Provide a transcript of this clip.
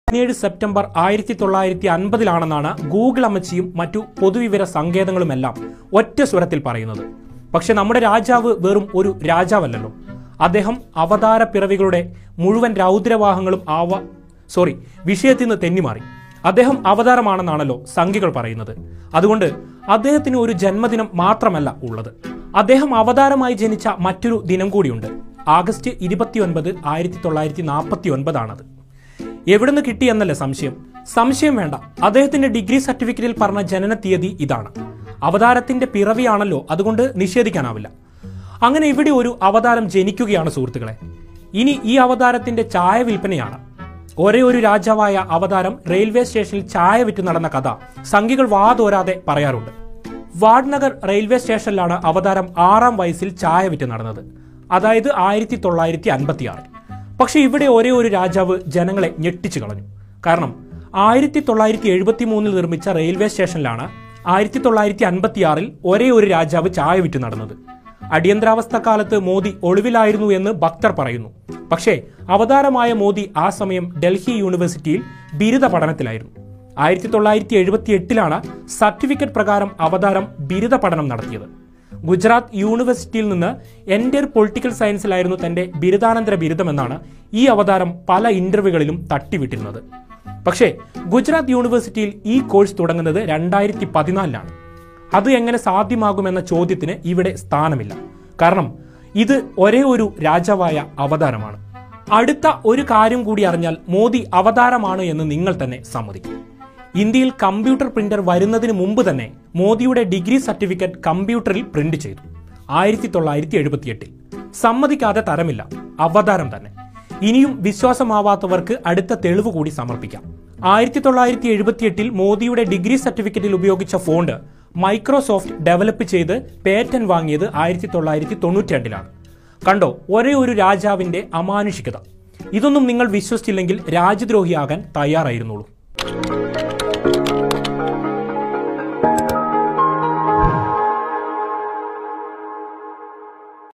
പതിനേഴ് സെപ്റ്റംബർ ആയിരത്തി തൊള്ളായിരത്തി അൻപതിലാണെന്നാണ് ഗൂഗിൾ അമ്മച്ചിയും മറ്റു പൊതുവിവര സങ്കേതങ്ങളുമെല്ലാം ഒറ്റ സ്വരത്തിൽ പറയുന്നത് പക്ഷെ നമ്മുടെ രാജാവ് വെറും ഒരു രാജാവല്ലല്ലോ അദ്ദേഹം അവതാര പിറവികളുടെ മുഴുവൻ രൗദ്രവാഹങ്ങളും ആവ സോറി വിഷയത്തിൽ നിന്ന് തെന്നിമാറി അദ്ദേഹം അവതാരമാണെന്നാണല്ലോ സംഖ്യകൾ പറയുന്നത് അതുകൊണ്ട് അദ്ദേഹത്തിന് ഒരു ജന്മദിനം മാത്രമല്ല ഉള്ളത് അദ്ദേഹം അവതാരമായി ജനിച്ച മറ്റൊരു ദിനം കൂടിയുണ്ട് ആഗസ്റ്റ് ഇരുപത്തിയൊൻപത് ആയിരത്തി തൊള്ളായിരത്തി നാൽപ്പത്തി ഒൻപതാണത് എവിടുന്ന് കിട്ടിയെന്നല്ല സംശയം സംശയം വേണ്ട അദ്ദേഹത്തിന്റെ ഡിഗ്രി സർട്ടിഫിക്കറ്റിൽ പറഞ്ഞ ജനന തീയതി ഇതാണ് അവതാരത്തിന്റെ പിറവിയാണല്ലോ അതുകൊണ്ട് നിഷേധിക്കാനാവില്ല അങ്ങനെ ഇവിടെ ഒരു അവതാരം ജനിക്കുകയാണ് സുഹൃത്തുക്കളെ ഇനി ഈ അവതാരത്തിന്റെ ചായ വിൽപ്പനയാണ് ഒരേ ഒരു രാജാവായ അവതാരം റെയിൽവേ സ്റ്റേഷനിൽ ചായ വിറ്റ് നടന്ന കഥ സംഖ്യകൾ വാതോരാതെ പറയാറുണ്ട് വാഡ്നഗർ റെയിൽവേ സ്റ്റേഷനിലാണ് അവതാരം ആറാം വയസ്സിൽ ചായ വിറ്റ് നടന്നത് അതായത് ആയിരത്തി തൊള്ളായിരത്തി അൻപത്തി ആറ് പക്ഷെ ഇവിടെ ഒരേ ഒരു രാജാവ് ജനങ്ങളെ ഞെട്ടിച്ചു കളഞ്ഞു കാരണം ആയിരത്തി തൊള്ളായിരത്തി എഴുപത്തി മൂന്നിൽ നിർമ്മിച്ച റെയിൽവേ സ്റ്റേഷനിലാണ് ആയിരത്തി തൊള്ളായിരത്തി അൻപത്തി ആറിൽ ഒരേ ഒരു രാജാവ് ചായ വിറ്റ് നടന്നത് അടിയന്തരാവസ്ഥ കാലത്ത് മോദി ഒളിവിലായിരുന്നു എന്ന് ഭക്തർ പറയുന്നു പക്ഷേ അവതാരമായ മോദി ആ സമയം ഡൽഹി യൂണിവേഴ്സിറ്റിയിൽ ബിരുദ പഠനത്തിലായിരുന്നു ആയിരത്തി തൊള്ളായിരത്തി എഴുപത്തി എട്ടിലാണ് സർട്ടിഫിക്കറ്റ് പ്രകാരം അവതാരം ബിരുദ പഠനം നടത്തിയത് ഗുജറാത്ത് യൂണിവേഴ്സിറ്റിയിൽ നിന്ന് എൻ്റെ പൊളിറ്റിക്കൽ സയൻസിലായിരുന്നു തന്റെ ബിരുദാനന്തര ബിരുദമെന്നാണ് ഈ അവതാരം പല ഇന്റർവ്യൂകളിലും തട്ടിവിട്ടിരുന്നത് പക്ഷേ ഗുജറാത്ത് യൂണിവേഴ്സിറ്റിയിൽ ഈ കോഴ്സ് തുടങ്ങുന്നത് രണ്ടായിരത്തി പതിനാലിലാണ് അത് എങ്ങനെ സാധ്യമാകുമെന്ന ചോദ്യത്തിന് ഇവിടെ സ്ഥാനമില്ല കാരണം ഇത് ഒരേ ഒരു രാജാവായ അവതാരമാണ് അടുത്ത ഒരു കാര്യം കൂടി അറിഞ്ഞാൽ മോദി അവതാരമാണ് എന്ന് നിങ്ങൾ തന്നെ സമ്മതിക്കും ഇന്ത്യയിൽ കമ്പ്യൂട്ടർ പ്രിന്റർ വരുന്നതിന് മുമ്പ് തന്നെ മോദിയുടെ ഡിഗ്രി സർട്ടിഫിക്കറ്റ് കമ്പ്യൂട്ടറിൽ പ്രിന്റ് ചെയ്തു ആയിരത്തി തൊള്ളായിരത്തി എഴുപത്തിയെട്ടിൽ സമ്മതിക്കാതെ തരമില്ല അവതാരം തന്നെ ഇനിയും വിശ്വാസമാവാത്തവർക്ക് അടുത്ത തെളിവ് കൂടി സമർപ്പിക്കാം ആയിരത്തി തൊള്ളായിരത്തി എഴുപത്തിയെട്ടിൽ മോദിയുടെ ഡിഗ്രി സർട്ടിഫിക്കറ്റിൽ ഉപയോഗിച്ച ഫോണ്ട് മൈക്രോസോഫ്റ്റ് ഡെവലപ്പ് ചെയ്ത് പേറ്റന്റ് വാങ്ങിയത് ആയിരത്തി തൊള്ളായിരത്തി തൊണ്ണൂറ്റി രണ്ടിലാണ് കണ്ടോ ഒരേ ഒരു രാജാവിന്റെ അമാനുഷികത ഇതൊന്നും നിങ്ങൾ വിശ്വസിച്ചില്ലെങ്കിൽ രാജ്യദ്രോഹിയാകാൻ തയ്യാറായിരുന്നുള്ളൂ